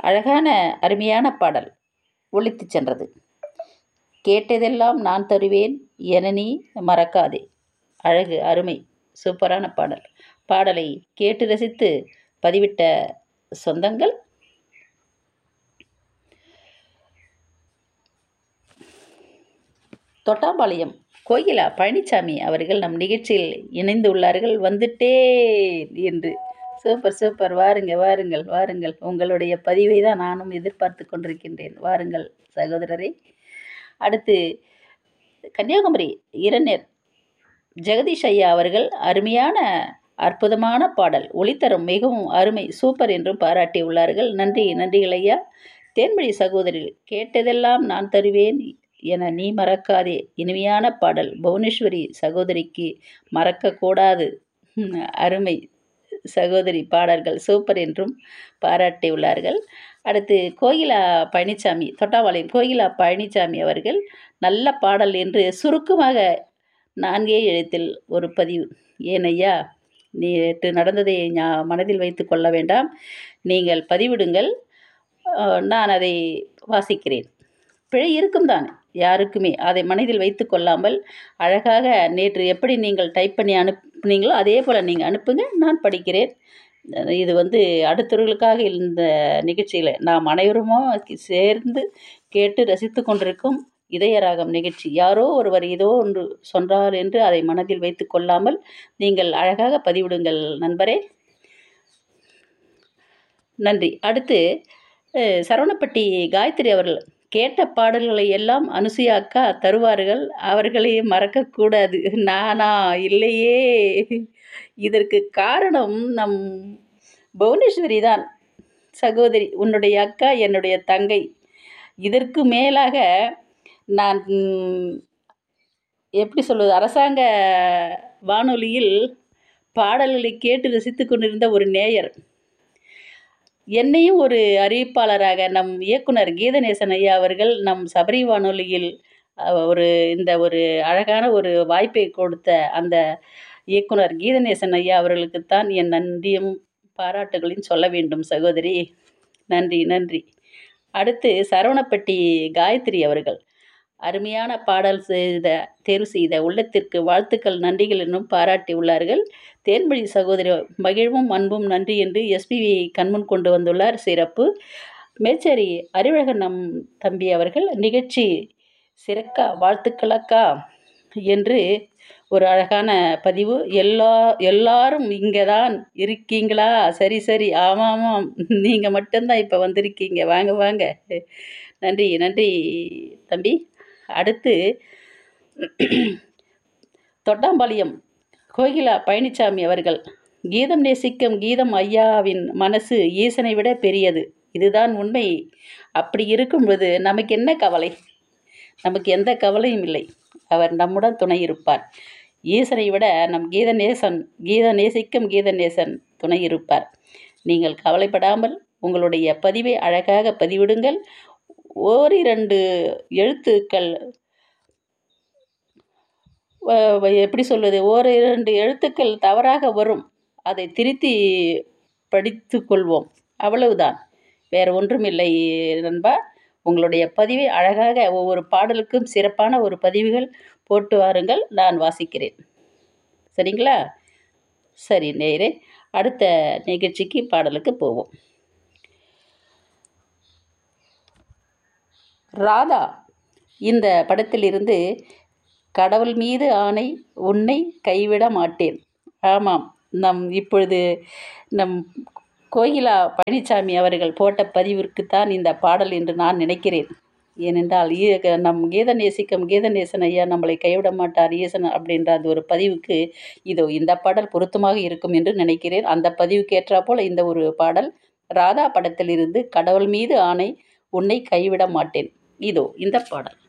அழகான அருமையான பாடல் ஒலித்துச் சென்றது கேட்டதெல்லாம் நான் தருவேன் என நீ மறக்காதே அழகு அருமை சூப்பரான பாடல் பாடலை கேட்டு ரசித்து பதிவிட்ட சொந்தங்கள் தொட்டாம்பாளையம் கோகிலா பழனிசாமி அவர்கள் நம் நிகழ்ச்சியில் இணைந்து உள்ளார்கள் வந்துட்டேன் என்று சூப்பர் சூப்பர் வாருங்க வாருங்கள் வாருங்கள் உங்களுடைய பதிவை தான் நானும் எதிர்பார்த்து கொண்டிருக்கின்றேன் வாருங்கள் சகோதரரே அடுத்து கன்னியாகுமரி இரண்யர் ஜெகதீஷ் ஐயா அவர்கள் அருமையான அற்புதமான பாடல் ஒளித்தரம் மிகவும் அருமை சூப்பர் என்றும் பாராட்டியுள்ளார்கள் நன்றி நன்றிகள் ஐயா தேன்மொழி சகோதரி கேட்டதெல்லாம் நான் தருவேன் என நீ மறக்காதே இனிமையான பாடல் புவனேஸ்வரி சகோதரிக்கு மறக்கக்கூடாது அருமை சகோதரி பாடல்கள் சூப்பர் என்றும் பாராட்டியுள்ளார்கள் அடுத்து கோகிலா பழனிசாமி தொட்டாவாளையம் கோகிலா பழனிசாமி அவர்கள் நல்ல பாடல் என்று சுருக்கமாக நான்கே எழுத்தில் ஒரு பதிவு ஏனையா நேற்று நடந்ததை ஞா மனதில் வைத்து கொள்ள வேண்டாம் நீங்கள் பதிவிடுங்கள் நான் அதை வாசிக்கிறேன் பிழை இருக்கும் தான் யாருக்குமே அதை மனதில் வைத்து கொள்ளாமல் அழகாக நேற்று எப்படி நீங்கள் டைப் பண்ணி அனுப்புனீங்களோ அதே போல் நீங்கள் அனுப்புங்க நான் படிக்கிறேன் இது வந்து அடுத்தவர்களுக்காக இந்த நிகழ்ச்சியில் நாம் அனைவருமோ சேர்ந்து கேட்டு ரசித்து கொண்டிருக்கும் இதயராகம் நிகழ்ச்சி யாரோ ஒருவர் ஏதோ ஒன்று சொன்றார் என்று அதை மனதில் வைத்து கொள்ளாமல் நீங்கள் அழகாக பதிவிடுங்கள் நண்பரே நன்றி அடுத்து சரவணப்பட்டி காயத்ரி அவர்கள் கேட்ட பாடல்களை எல்லாம் அனுசுயா அக்கா தருவார்கள் அவர்களே மறக்கக்கூடாது நானா இல்லையே இதற்கு காரணம் நம் புவனேஸ்வரி தான் சகோதரி உன்னுடைய அக்கா என்னுடைய தங்கை இதற்கு மேலாக நான் எப்படி சொல்வது அரசாங்க வானொலியில் பாடல்களை கேட்டு ரசித்து கொண்டிருந்த ஒரு நேயர் என்னையும் ஒரு அறிவிப்பாளராக நம் இயக்குனர் கீதநேசன் ஐயா அவர்கள் நம் சபரி வானொலியில் ஒரு இந்த ஒரு அழகான ஒரு வாய்ப்பை கொடுத்த அந்த இயக்குனர் கீதநேசன் ஐயா அவர்களுக்குத்தான் என் நன்றியும் பாராட்டுகளையும் சொல்ல வேண்டும் சகோதரி நன்றி நன்றி அடுத்து சரவணப்பட்டி காயத்ரி அவர்கள் அருமையான பாடல் செய்த தேர்வு செய்த உள்ளத்திற்கு வாழ்த்துக்கள் நன்றிகள் என்னும் பாராட்டி உள்ளார்கள் தேன்மொழி சகோதரி மகிழ்வும் அன்பும் நன்றி என்று எஸ்பிவி கண்முன் கொண்டு வந்துள்ளார் சிறப்பு மேச்சேரி அறிவழகன் நம் தம்பி அவர்கள் நிகழ்ச்சி சிறக்கா வாழ்த்துக்களக்கா என்று ஒரு அழகான பதிவு எல்லா எல்லாரும் இங்கே தான் இருக்கீங்களா சரி சரி ஆமாம் ஆமாம் நீங்கள் மட்டும்தான் இப்போ வந்திருக்கீங்க வாங்க வாங்க நன்றி நன்றி தம்பி அடுத்து தொட்டாம்பாளையம் கோகிலா பழனிசாமி அவர்கள் கீதம் நேசிக்கும் கீதம் ஐயாவின் மனசு ஈசனை விட பெரியது இதுதான் உண்மை அப்படி இருக்கும்போது நமக்கு என்ன கவலை நமக்கு எந்த கவலையும் இல்லை அவர் நம்முடன் துணை இருப்பார் ஈசனை விட நம் கீத நேசன் கீத நேசிக்கும் கீத நேசன் துணை இருப்பார் நீங்கள் கவலைப்படாமல் உங்களுடைய பதிவை அழகாக பதிவிடுங்கள் ஓரிரண்டு எழுத்துக்கள் எப்படி சொல்வது ஓர் இரண்டு எழுத்துக்கள் தவறாக வரும் அதை திருத்தி படித்து கொள்வோம் அவ்வளவுதான் வேறு ஒன்றும் இல்லை நண்பா உங்களுடைய பதிவை அழகாக ஒவ்வொரு பாடலுக்கும் சிறப்பான ஒரு பதிவுகள் போட்டு வாருங்கள் நான் வாசிக்கிறேன் சரிங்களா சரி நேரே அடுத்த நிகழ்ச்சிக்கு பாடலுக்கு போவோம் ராதா இந்த படத்திலிருந்து கடவுள் மீது ஆணை உன்னை கைவிட மாட்டேன் ஆமாம் நம் இப்பொழுது நம் கோகிலா பழனிசாமி அவர்கள் போட்ட பதிவிற்குத்தான் இந்த பாடல் என்று நான் நினைக்கிறேன் ஏனென்றால் நம் கீத நேசிக்கும் கீதநேசன் ஐயா நம்மளை கைவிட மாட்டார் ஈசன் அப்படின்ற அந்த ஒரு பதிவுக்கு இதோ இந்த பாடல் பொருத்தமாக இருக்கும் என்று நினைக்கிறேன் அந்த பதிவுக்கு ஏற்றா போல் இந்த ஒரு பாடல் ராதா படத்திலிருந்து கடவுள் மீது ஆணை உன்னை கைவிட மாட்டேன் இதோ இந்த பாடல்